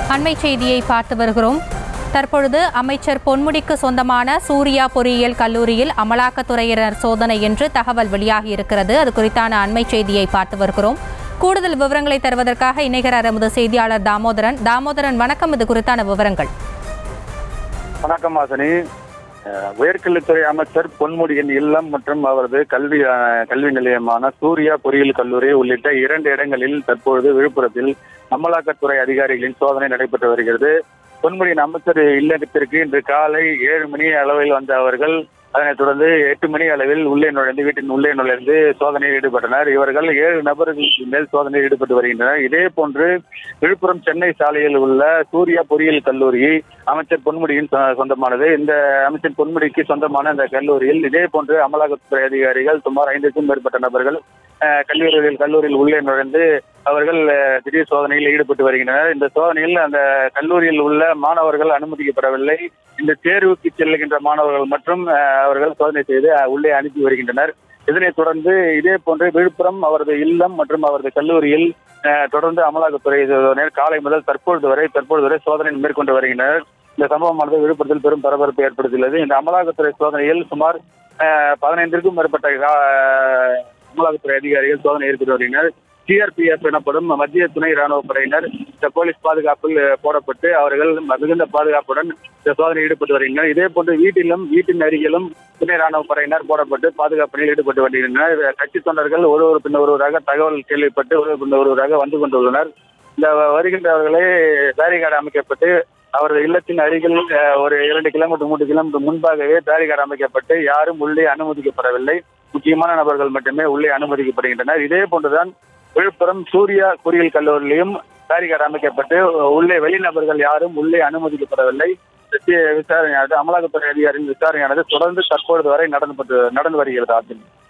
அண்மை செய்தியை பார்த்து வருகிறோம் தற்பொழுது அமைச்சர் பொன்முடிக்கு சொந்தமான சூர்யா பொறியியல் கல்லூரியில் அமலாக்கத்துறையினர் சோதனை என்று தகவல் வெளியாகி இருக்கிறது அது குறித்தான அண்மை செய்தியை பார்த்து வருகிறோம் கூடுதல் விவரங்களை தருவதற்காக இணைகிறார் எமது செய்தியாளர் தாமோதரன் தாமோதரன் வணக்கம் இது குறித்தான விவரங்கள் வணக்கம் வாசனி அஹ், உயர்கல்வித்துறை அமைச்சர் பொன்முடியின் இல்லம் மற்றும் அவரது கல்வி அஹ், கல்வி நிலையமான சூர்யா பொறியியல் கல்லூரி உள்ளிட்ட இரண்டு இடங்களில் தற்பொழுது விழுப்புரத்தில் அமலாக்கத்துறை அதிகாரிகளின் சோதனை நடைபெற்று வருகிறது பொன்முடியின் அமைச்சர் இல்லத்திற்கு இன்று காலை ஏழு மணி அளவில் வந்த அவர்கள் அதனைத் தொடர்ந்து எட்டு மணி அளவில் உள்ளே நுழைந்து வீட்டின் உள்ளே நுழைந்து சோதனையில் ஈடுபட்டனர் இவர்கள் ஏழு நபர்களுக்கு மேல் சோதனையில் ஈடுபட்டு வருகின்றனர் இதே போன்று விழுப்புரம் சென்னை சாலையில் உள்ள சூர்யா பொறியியல் கல்லூரி அமைச்சர் பொன்முடியின் சொ- சொந்தமானது இந்த அமைச்சர் பொன்முடிக்கு சொந்தமான இந்த கல்லூரியில் இதே போன்று அமலாக்கத்துறை அதிகாரிகள் சுமார் ஐந்துக்கும் மேற்பட்ட நபர்கள் அஹ், கல்லூரியில் கல்லூரியில் உள்ளே நுழைந்து அவர்கள் அஹ், திடீர் சோதனையில் ஈடுபட்டு வருகின்றனர் இந்த சோதனையில் அந்த கல்லூரியில் உள்ள மாணவர்கள் அனுமதிக்கப்படவில்லை இந்த தேர்வுக்கு செல்லுகின்ற மாணவர்கள் மற்றும் அஹ், அவர்கள் சோதனை செய்து அஹ், உள்ளே அனுப்பி வருகின்றனர் இதனைத் தொடர்ந்து இதே போன்று விழுப்புரம் அவரது இல்லம் மற்றும் அவரது கல்லூரியில் அஹ், தொடர்ந்து அமலாக்கத்துறை சோதனை காலை முதல் தற்பொழுது வரை தற்பொழுது வரை சோதனை மேற்கொண்டு வருகின்றனர் இந்த சம்பவமானது விழுப்புரத்தில் பெரும் பரபரப்பை ஏற்படுத்தியுள்ளது இந்த அமலாக்கத்துறை சோதனையில் சுமார் அஹ், பதினைந்திற்கும் மேற்பட்ட அஹ், அமலாக்கத்துறை அதிகாரிகள் சோதனை ஈடுபட்டு வருகின்றனர் சிஆர்பிஎஃப் எனப்படும் மத்திய துணை ராணுவ படையினர் இந்த போலீஸ் பாதுகாப்பில் அஹ், போடப்பட்டு அவர்கள் மிகுந்த பாதுகாப்புடன் இந்த சோதனையில் ஈடுபட்டு வருகின்றனர் இதே போன்று வீட்டிலும் வீட்டின் அருகிலும் துணை ராணுவ படையினர் போடப்பட்டு பாதுகாப்பு பணியில் ஈடுபட்டு வருகின்றனர் இது கட்சி தொண்டர்கள் ஒரு ஒரு பின்ன ஒருவராக தகவல் கேள்விப்பட்டு ஒரு பின்ன ஒருவராக வந்து கொண்டுள்ளனர் இந்த வருகின்றவர்களே பேரிகார்டு அமைக்கப்பட்டு அவரது இல்லத்தின் அருகில் அஹ், ஒரு இரண்டு கிலோமீட்டர் மூன்று கிலோமீட்டர் முன்பாகவே பேரிகார்டு அமைக்கப்பட்டு யாரும் உள்ளே அனுமதிக்கப்படவில்லை முக்கியமான நபர்கள் மட்டுமே உள்ளே அனுமதிக்கப்படுகின்றனர் இதே போன்றுதான் விழுப்புரம் சூர்யா பொறியியல் கல்லூரியிலும் பேரிகார்டு அமைக்கப்பட்டு உள்ளே வெளிநபர்கள் யாரும் உள்ளே அனுமதிக்கப்படவில்லை விசாரணையானது அமலாக்கத்துறை அதிகாரியின் விசாரணையானது தொடர்ந்து தற்பொழுது வரை நடந்து நடந்து வருகிறது ஆர்ஜின்